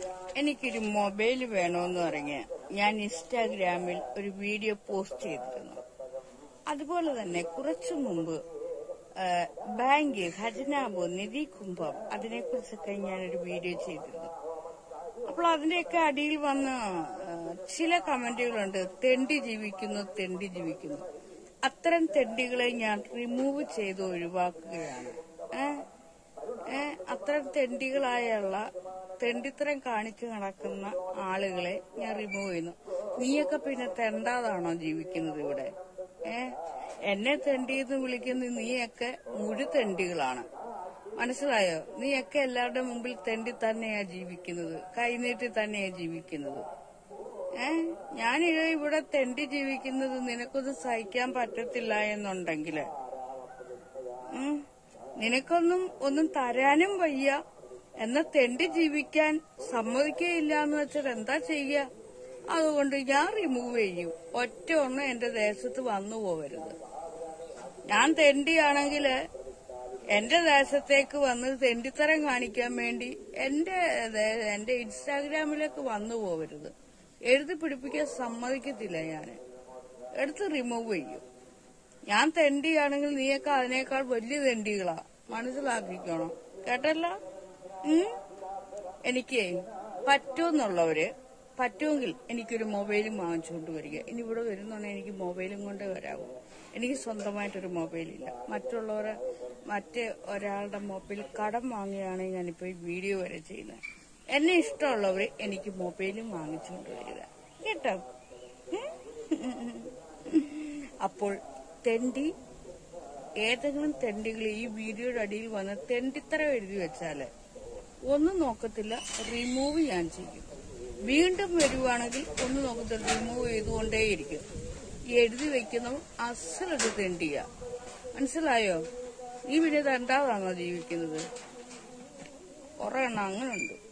എനിക്കൊരു മൊബൈൽ വേണമെന്ന് പറഞ്ഞ് ഞാൻ ഇൻസ്റ്റാഗ്രാമിൽ ഒരു വീഡിയോ പോസ്റ്റ് ചെയ്തിരുന്നു അതുപോലെ തന്നെ കുറച്ചു മുമ്പ് ആ, ബാങ്ക് ഖജനാബ് നിധി കുംഭം അതിനെക്കുറിച്ചൊക്കെ ഞാനൊരു വീഡിയോ ചെയ്തിരുന്നു അപ്പോൾ അതിന്റെയൊക്കെ അടിയിൽ വന്ന ആ, ചില കമന്റുകളുണ്ട് തെണ്ടി ജീവിക്കുന്നു തെണ്ടി ജീവിക്കുന്നു അത്തരം തെണ്ടികളെ ഞാൻ റിമൂവ് ചെയ്ത് ഒഴിവാക്കുകയാണ് ഏ ഏ അത്തരം തെണ്ടികളായുള്ള തെണ്ടിത്തരം കാണിച്ചു നടക്കുന്ന ആളുകളെ ഞാൻ റിമൂവ് ചെയ്യുന്നു നീയൊക്കെ പിന്നെ തെണ്ടാതാണോ ജീവിക്കുന്നത് ഇവിടെ ഏ എന്നെ തെണ്ടിയെന്ന് വിളിക്കുന്ന നീയൊക്കെ മുഴു തെണ്ടികളാണ് മനസ്സിലായോ നീയൊക്കെ എല്ലാവരുടെ മുമ്പിൽ തെണ്ടി തന്നെയാ ജീവിക്കുന്നത് കൈനീട്ടി തന്നെയാ ജീവിക്കുന്നത് ഏ ഞാൻ ഇവിടെ തെണ്ടി ജീവിക്കുന്നത് നിനക്കൊന്നും സഹിക്കാൻ പറ്റത്തില്ല എന്നുണ്ടെങ്കില് ഉം, നിനക്കൊന്നും ഒന്നും തരാനും വയ്യ എന്നാ തെണ്ടി ജീവിക്കാൻ സമ്മതിക്കുകയില്ല എന്ന് വെച്ചാൽ എന്താ ചെയ്യ അതുകൊണ്ട് ഞാൻ റിമൂവ് ചെയ്യും ഒറ്റ ഒന്നും എന്റെ ദേശത്ത് വന്നു പോവരുത് ഞാൻ തെണ്ടിയാണെങ്കില് എന്റെ ദേശത്തേക്ക് വന്ന് തെണ്ടിത്തരം കാണിക്കാൻ വേണ്ടി എന്റെ ദേ- എന്റെ ഇൻസ്റ്റാഗ്രാമിലേക്ക് വന്നു പോവരുത് എഴുതി പിടിപ്പിക്കാൻ സമ്മതിക്കത്തില്ല ഞാൻ എടുത്ത് റിമൂവ് ചെയ്യും ഞാൻ തെണ്ടിയാണെങ്കിൽ നീയൊക്കെ അതിനേക്കാൾ വലിയ തെണ്ടികളാ മനസ്സിലാക്കിക്കോണം കേട്ടല്ലോ ഉം? എനിക്ക് പറ്റുമെന്നുള്ളവര് പറ്റുമെങ്കിൽ എനിക്കൊരു മൊബൈലും വാങ്ങിച്ചുകൊണ്ട് വരിക ഇനി ഇവിടെ വരുന്നുണ്ടെങ്കിൽ എനിക്ക് മൊബൈലും കൊണ്ട് വരാവൂ എനിക്ക് സ്വന്തമായിട്ടൊരു മൊബൈലില്ല മറ്റുള്ളവരെ മറ്റേ ഒരാളുടെ മൊബൈൽ കടം വാങ്ങിയാണ് ഞാനിപ്പോ ഈ വീഡിയോ വരെ ചെയ്യുന്നത് എന്നെ ഇഷ്ടമുള്ളവര് എനിക്ക് മൊബൈലും വാങ്ങിച്ചുകൊണ്ട് വരിക കേട്ടോ ഉം? അപ്പോൾ തെണ്ടി ഏതെങ്കിലും തെണ്ടികൾ ഈ വീഡിയോയുടെ അടിയിൽ വന്ന് തെണ്ടിത്തരം എഴുതി വെച്ചാല് ഒന്നും നോക്കത്തില്ല റിമൂവ് ഞാൻ ചെയ്യും വീണ്ടും വരുവാണെങ്കിൽ ഒന്നും നോക്കത്തില്ല റിമൂവ് ചെയ്തുകൊണ്ടേയിരിക്കും ഈ എഴുതി വെക്കുന്നവൻ അസലൊരു തെണ്ടിയ മനസ്സിലായോ നീ പിന്നെ രണ്ടാമതാണോ ജീവിക്കുന്നത് കുറെ എണ്ണം അങ്ങനെ ഉണ്ട്